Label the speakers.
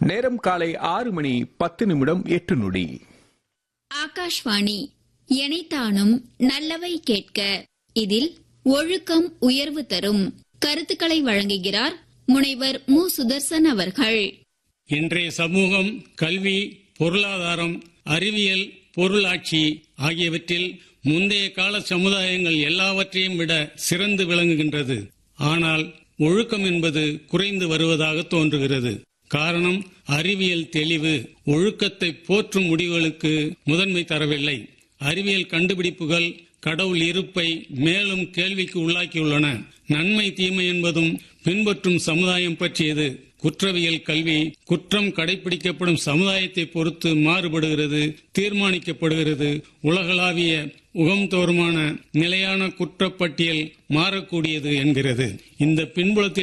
Speaker 1: நேரம் காலை ஆறு மணி பத்து நிமிடம் எட்டு நொடி
Speaker 2: ஆகாஷ்வாணி எனைத்தானும் நல்லவை கேட்க இதில் ஒழுக்கம் உயர்வு தரும் கருத்துக்களை வழங்குகிறார் முனைவர் மு சுதர்சன் அவர்கள்
Speaker 3: இன்றைய சமூகம் கல்வி பொருளாதாரம் அறிவியல் பொருளாட்சி ஆகியவற்றில் முந்தைய கால சமுதாயங்கள் எல்லாவற்றையும் விட சிறந்து விளங்குகின்றது ஆனால் ஒழுக்கம் என்பது குறைந்து வருவதாக தோன்றுகிறது காரணம் அறிவியல் தெளிவு ஒழுக்கத்தை போற்றும் முடிவுகளுக்கு முதன்மை தரவில்லை அறிவியல் கண்டுபிடிப்புகள் கடவுள் இருப்பை மேலும் கேள்விக்கு உள்ளாக்கியுள்ளன நன்மை தீமை என்பதும் பின்பற்றும் சமுதாயம் பற்றியது குற்றவியல் கல்வி குற்றம் கடைபிடிக்கப்படும் சமுதாயத்தை பொறுத்து மாறுபடுகிறது தீர்மானிக்கப்படுகிறது உலகளாவிய உகம்தோறுமான நிலையான குற்றப்பட்டியல் மாறக்கூடியது என்கிறது இந்த பின்புலத்தில்